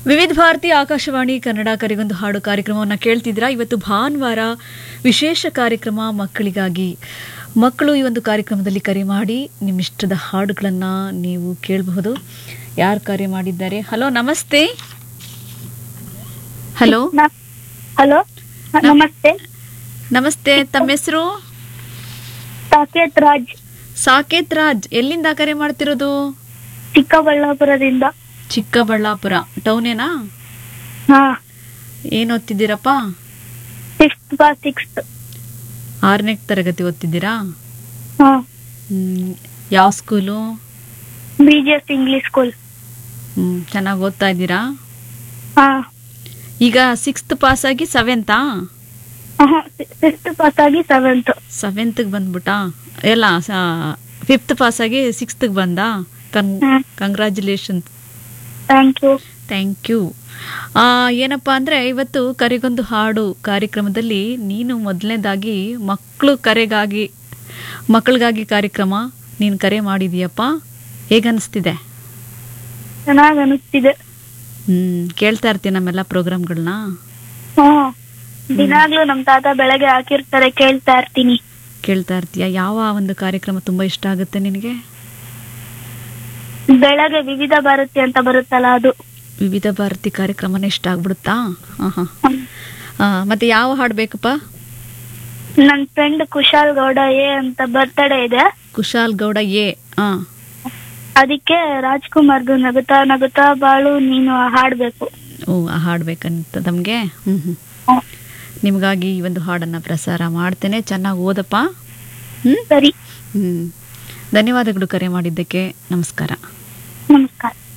ವಿವಿಧ ಭಾರತಿ ಆಕಾಶವಾಣಿ ಕನ್ನಡ ಕರೆಗೊಂದು ಹಾಡು ಕಾರ್ಯಕ್ರಮವನ್ನು ಕೇಳ್ತಿದ್ದೀರಾ ಇವತ್ತು ಭಾನುವಾರ ವಿಶೇಷ ಕಾರ್ಯಕ್ರಮ ಮಕ್ಕಳಿಗಾಗಿ ಮಕ್ಕಳು ಈ ಒಂದು ಕಾರ್ಯಕ್ರಮದಲ್ಲಿ ಕರೆ ಮಾಡಿ ನಿಮ್ಮಿಷ್ಟದ ಹಾಡುಗಳನ್ನು ನೀವು ಕೇಳಬಹುದು ಯಾರು ಕರೆ ಮಾಡಿದ್ದಾರೆ ಹಲೋ ನಮಸ್ತೆ ಹಲೋ ನ- ಹಲೋ ನ- ನಮಸ್ತೆ ನಮಸ್ತೆ ತಮ್ಮ ಹೆಸರು ಸಾಕೇತ್ ರಾಜ್ ಸಾಕೇತ್ ರಾಜ್ ಎಲ್ಲಿಂದ ಕರೆ ಮಾಡ್ತಿರೋದು ಚಿಕ್ಕಬಳ್ಳಾಪುರದಿಂದ ಚಿಕ್ಕಬಳ್ಳಾಪುರ ಟೌನೇನಾ ಹಾ ಏನು ಓದ್ತಿದ್ದೀರಪ್ಪ ಸಿಕ್ಸ್ತ್ ಬಾ ಸಿಕ್ಸ್ತ್ ಆರನೇ ತರಗತಿ ಓದ್ತಿದ್ದೀರಾ ಹಾ ಹ್ಮ್, ಯಾವ school B G S English school ಚೆನ್ನಾಗಿ ಓದ್ತಾ ಇದ್ದೀರಾ ಹಾ ಈಗ ಸಿಕ್ಸ್ತ್ ಪಾಸ್ ಆಗಿ ಸೆವೆಂತಾ ಸಿಕ್ಸ್ತ್ ಪಾಸ್ ಆಗಿ ಸೆವೆಂತ್ ಸೆವೆಂತ್ಗೆ ಬಂದ್ಬಿಟ್ಟಾ ಎಲ್ಲ ಫಿಫ್ತ್ ಪಾಸ್ ಆಗಿ ಸಿಕ್ಸ್ತ್ಗೆ ಬಂದಾ ಕನ್ ಹ್ಮ್. Congratulation thank you thank you ಏನಪ್ಪ ಅಂದರೆ ಇವತ್ತು ಕರೆಗೊಂದು ಹಾಡು ಕಾರ್ಯಕ್ರಮದಲ್ಲಿ ನೀನು ಮೊದಲನೇದಾಗಿ ಮಕ್ಕಳು ಕರೆಗಾಗಿ ಮಕ್ಕಳಿಗಾಗಿ ಕಾರ್ಯಕ್ರಮ ನೀನು ಕರೆ ಮಾಡಿದೀಯಪ್ಪ ಹೇಗನ್ನಿಸ್ತಿದೆ ಚೆನ್ನಾಗ್ ಅನಿಸ್ತಿದೆ ಹ್ಞೂ ಕೇಳ್ತಾ ಇರ್ತೀನಿ ನಮ್ಮೆಲ್ಲ ಪ್ರೋಗ್ರಾಮ್ಗಳನ್ನ ಹಾ ದಿನಾಗ್ಲೂ ನಮ್ ತಾತ ಬೆಳಗ್ಗೆ ಹಾಕಿರ್ತಾರೆ ಕೇಳ್ತಾ ಇರ್ತೀನಿ ಕೇಳ್ತಾ ಇರ್ತೀಯ ಯಾವ ಒಂದು ಕಾರ್ಯಕ್ರಮ ತುಂಬ ಇಷ್ಟ ಆಗುತ್ತೆ ನಿನಗೆ ಬೆಳಗ್ಗೆ ವಿವಿಧ ಭಾರತಿ ಅಂತ ಬರುತ್ತಲ್ಲ ಅದು ವಿವಿಧ ಭಾರತಿ ಕಾರ್ಯಕ್ರಮನೇ ಇಷ್ಟ ಆಗ್ಬಿಡುತ್ತಾ ಹಾಂ ಹಾಂ ಹ್ಮ್. ಮತ್ತು ಯಾವ ಹಾಡು ಬೇಕಪ್ಪ ನನ್ ಫ್ರೆಂಡ್ ಕುಶಾಲ್ ಗೌಡ ಎ ಅಂತ ಬರ್ತಡೇ ಇದೆ ಕುಶಾಲ್ ಗೌಡ ಎ ಹಾಂ ಅದಕ್ಕೆ ರಾಜ್ಕುಮಾರ್ದು ನಗುತ್ತಾ ನಗುತ್ತಾ ಬಾಳು ನೀನು ಹಾಡ್ಬೇಕು ಓ ಆ ಹಾಡು ಬೇಕಂತ ನಮಗೆ ಹ್ಞೂ ಹ್ಞೂ ಹ್ಮ್. ನಿಮಗಾಗಿ ಈ ಒಂದು ಹಾಡನ್ನು ಪ್ರಸಾರ ಮಾಡ್ತೇನೆ ಚೆನ್ನಾಗಿ ಓದಪ್ಪ ಹ್ಞೂ ಸರಿ ಹ್ಞೂ ಧನ್ಯವಾದಗಳು ಕರೆ ಮಾಡಿದ್ದಕ್ಕೆ ನಮಸ್ಕಾರ ನಮಸ್ಕಾರ